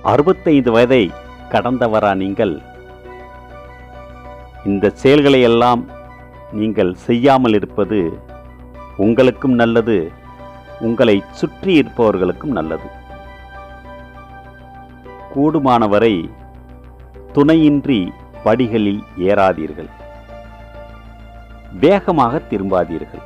அறுபத்தைந்து வயதை கடந்தவரா நீங்கள் இந்த செயல்களை எல்லாம் நீங்கள் செய்யாமல் இருப்பது உங்களுக்கும் நல்லது உங்களை சுற்றி இருப்பவர்களுக்கும் நல்லது கூடுமானவரை துணையின்றி படிகளில் ஏறாதீர்கள் வேகமாக திரும்பாதீர்கள்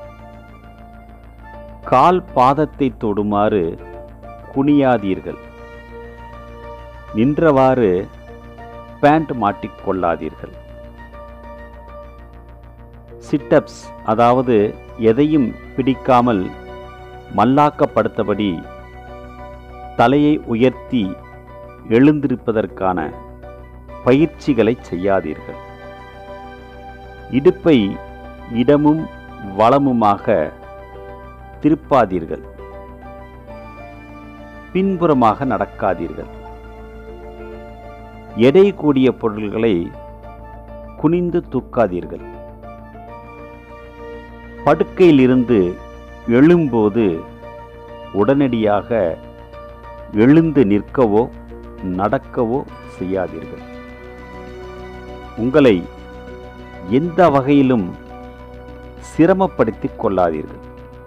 கால் பாதத்தை தொடுமாறு குனியாதீர்கள் நின்றவாறு பேண்ட் மாட்டிக்கொள்ளாதீர்கள் சிட்டப்ஸ் அதாவது எதையும் பிடிக்காமல் மல்லாக்கப்படுத்தபடி தலையை உயர்த்தி எழுந்திருப்பதற்கான பயிற்சிகளை செய்யாதீர்கள் இடுப்பை இடமும் வளமுமாக திருப்பாதீர்கள் பின்புறமாக நடக்காதீர்கள் எடை கூடிய பொருள்களை குனிந்து தூக்காதீர்கள் படுக்கையிலிருந்து எழும்போது உடனடியாக எழுந்து நிற்கவோ நடக்கவோ செய்யாதீர்கள் உங்களை எந்த வகையிலும் சிரமப்படுத்திக் கொள்ளாதீர்கள்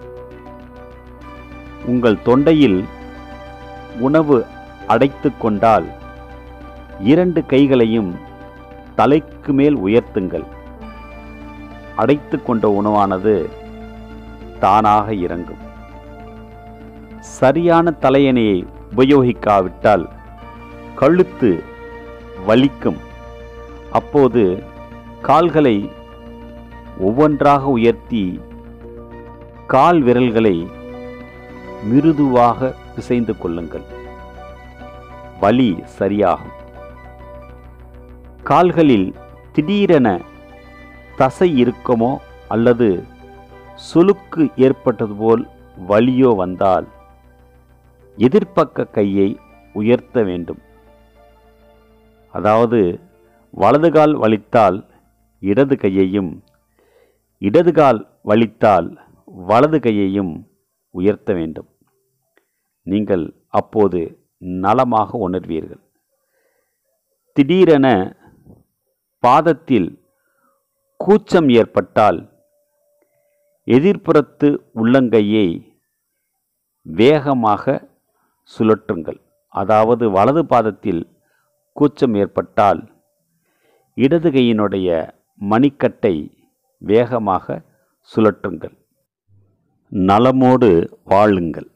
உங்கள் தொண்டையில் உணவு அடைத்து கொண்டால் இரண்டு கைகளையும் தலைக்கு மேல் உயர்த்துங்கள் அடைத்து கொண்ட உணவானது தானாக இறங்கும் சரியான தலையணையை உபயோகிக்காவிட்டால் கழுத்து வலிக்கும் அப்போது கால்களை ஒவ்வொன்றாக உயர்த்தி கால் விரல்களை மிருதுவாக பிசைந்து கொள்ளுங்கள் வலி சரியாகும் கால்களில் திடீரென தசை இறுக்கமோ அல்லது சுளுக்கு ஏற்பட்டது போல் வலியோ வந்தால் எதிர்ப்பக்க கையை உயர்த்த வேண்டும் அதாவது வலது கால் வலித்தால் இடது கையையும் இடது கால் வலித்தால் வலது கையையும் உயர்த்த வேண்டும் நீங்கள் அப்போது நலமாக உணர்வீர்கள் திடீரென பாதத்தில் கூச்சம் ஏற்பட்டால் எதிர்ப்புறத்து உள்ளங்கையை வேகமாக சுழற்றுங்கள் அதாவது வலது பாதத்தில் கூச்சம் ஏற்பட்டால் இடது கையினுடைய மணிக்கட்டை வேகமாக சுழற்றுங்கள் நலமோடு வாழுங்கள்